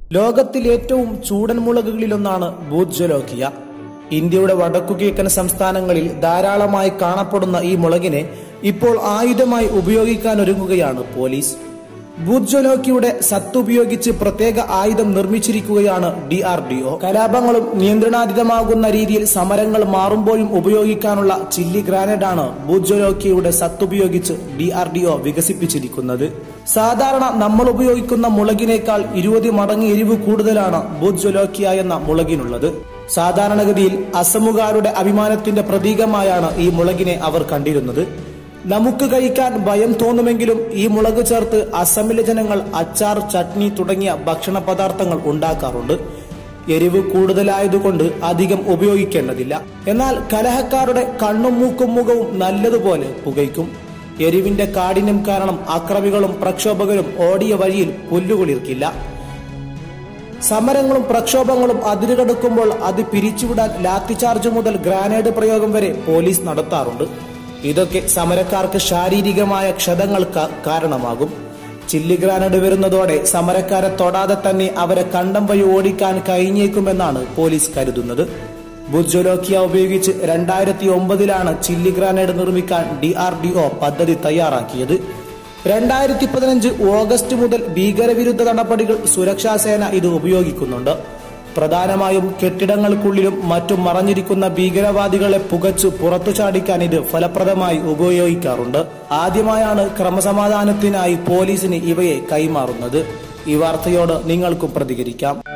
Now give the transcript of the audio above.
ലോകത്തിൽ ഏറ്റവും ചൂടൻ മുളകുകളിലൊന്നാണ് ബൂജ്ജലോക്കിയ ഇന്ത്യയുടെ വടക്കുകിഴക്കൻ സംസ്ഥാനങ്ങളിൽ ധാരാളമായി കാണപ്പെടുന്ന ഈ മുളകിനെ ഇപ്പോൾ ആയുധമായി ഉപയോഗിക്കാൻ ഒരുങ്ങുകയാണ് പോലീസ് ബൂജ്ജലോക്കിയുടെ സത്തുപയോഗിച്ച് പ്രത്യേക ആയുധം നിർമ്മിച്ചിരിക്കുകയാണ് ഡി ആർ ഡി ഒ കലാപങ്ങളും നിയന്ത്രണാതീതമാകുന്ന രീതിയിൽ സമരങ്ങൾ മാറുമ്പോഴും ഉപയോഗിക്കാനുള്ള ചില്ലി ഗ്രാനേഡാണ് ബൂജ്ജലോക്കിയുടെ സത്തുപയോഗിച്ച് ഡി ആർ ഡി ഒ വികസിപ്പിച്ചിരിക്കുന്നത് സാധാരണ നമ്മൾ ഉപയോഗിക്കുന്ന മുളകിനേക്കാൾ ഇരുപത് മടങ്ങ് എരിവ് കൂടുതലാണ് ബൂജ്ജലോക്കിയ എന്ന മുളകിനുള്ളത് സാധാരണഗതിയിൽ അസമുകാരുടെ അഭിമാനത്തിന്റെ പ്രതീകമായാണ് ഈ മുളകിനെ അവർ കണ്ടിരുന്നത് നമുക്ക് കഴിക്കാൻ ഭയം തോന്നുമെങ്കിലും ഈ മുളക് ചേർത്ത് അസമിലെ ജനങ്ങൾ അച്ചാർ ചട്നി തുടങ്ങിയ ഭക്ഷണ പദാർത്ഥങ്ങൾ ഉണ്ടാക്കാറുണ്ട് എരിവ് കൂടുതലായതുകൊണ്ട് അധികം ഉപയോഗിക്കേണ്ടതില്ല എന്നാൽ കലഹക്കാരുടെ കണ്ണും മൂക്കും മുഖവും നല്ലതുപോലെ പുകയ്ക്കും എരിവിന്റെ കാഠിന്യം കാരണം അക്രമികളും പ്രക്ഷോഭകരും ഓടിയ വഴിയിൽ പുല്ലുകുളിർക്കില്ല സമരങ്ങളും പ്രക്ഷോഭങ്ങളും അതിരുകടക്കുമ്പോൾ അത് പിരിച്ചുവിടാൻ ലാത്തിചാർജ് മുതൽ ഗ്രാനേഡ് പ്രയോഗം വരെ പോലീസ് നടത്താറുണ്ട് ഇതൊക്കെ സമരക്കാർക്ക് ശാരീരികമായ ക്ഷതങ്ങൾക്ക് കാരണമാകും ചില്ലി ഗ്രാനേഡ് വരുന്നതോടെ സമരക്കാരെ തൊടാതെ തന്നെ അവരെ കണ്ടം വഴി ഓടിക്കാൻ കഴിഞ്ഞേക്കുമെന്നാണ് പോലീസ് കരുതുന്നത് ബുജ്ജലോക്കിയ ഉപയോഗിച്ച് രണ്ടായിരത്തി ഒമ്പതിലാണ് ചില്ലി ഗ്രാനേഡ് നിർമ്മിക്കാൻ ഡി ആർ ഡി ഒ പദ്ധതി തയ്യാറാക്കിയത് രണ്ടായിരത്തി പതിനഞ്ച് ഓഗസ്റ്റ് മുതൽ ഭീകരവിരുദ്ധ നടപടികൾ സുരക്ഷാ സേന ഇത് ഉപയോഗിക്കുന്നുണ്ട് പ്രധാനമായും കെട്ടിടങ്ങൾക്കുള്ളിലും മറ്റും മറഞ്ഞിരിക്കുന്ന ഭീകരവാദികളെ പുകച്ചു പുറത്തു ചാടിക്കാൻ ഇത് ഫലപ്രദമായി ഉപയോഗിക്കാറുണ്ട് ആദ്യമായാണ് ക്രമസമാധാനത്തിനായി പോലീസിന് ഇവയെ കൈമാറുന്നത് ഈ വാർത്തയോട് നിങ്ങൾക്കും പ്രതികരിക്കാം